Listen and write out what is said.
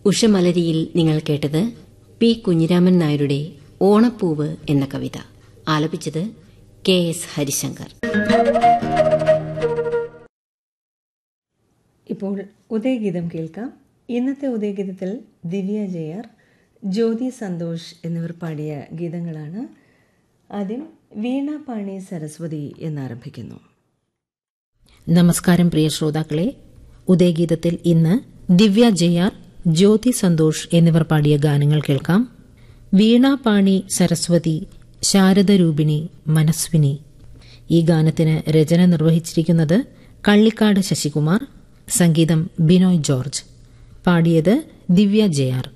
ഉഷമലരിയിൽ നിങ്ങൾ കേട്ടത് പി കുഞ്ഞിരാമൻ നായരുടെ ഓണപ്പൂവ് എന്ന കവിത ആലപിച്ചത് കെ എസ് ഹരിശങ്കർ ഇപ്പോൾ ഉദയഗീതം കേൾക്കാം ഇന്നത്തെ ഉദയഗീതത്തിൽ ദിവ്യ ജയർ ജ്യോതി സന്തോഷ് എന്നിവർ പാടിയ ഗീതങ്ങളാണ് ആദ്യം വീണ പാണി സരസ്വതി എന്നാരംഭിക്കുന്നു നമസ്കാരം പ്രിയ ശ്രോതാക്കളെ ഉദയഗീതത്തിൽ ഇന്ന് ദിവ്യ ജയാർ ജ്യോതി സന്തോഷ് എന്നിവർ പാടിയ ഗാനങ്ങൾ കേൾക്കാം വീണ പാണി സരസ്വതി ശാരദരൂപിണി മനസ്വിനി ഈ ഗാനത്തിന് രചന നിർവഹിച്ചിരിക്കുന്നത് കള്ളിക്കാട് ശശികുമാർ സംഗീതം ബിനോയ് ജോർജ് പാടിയത് ദിവ്യ ജയാർ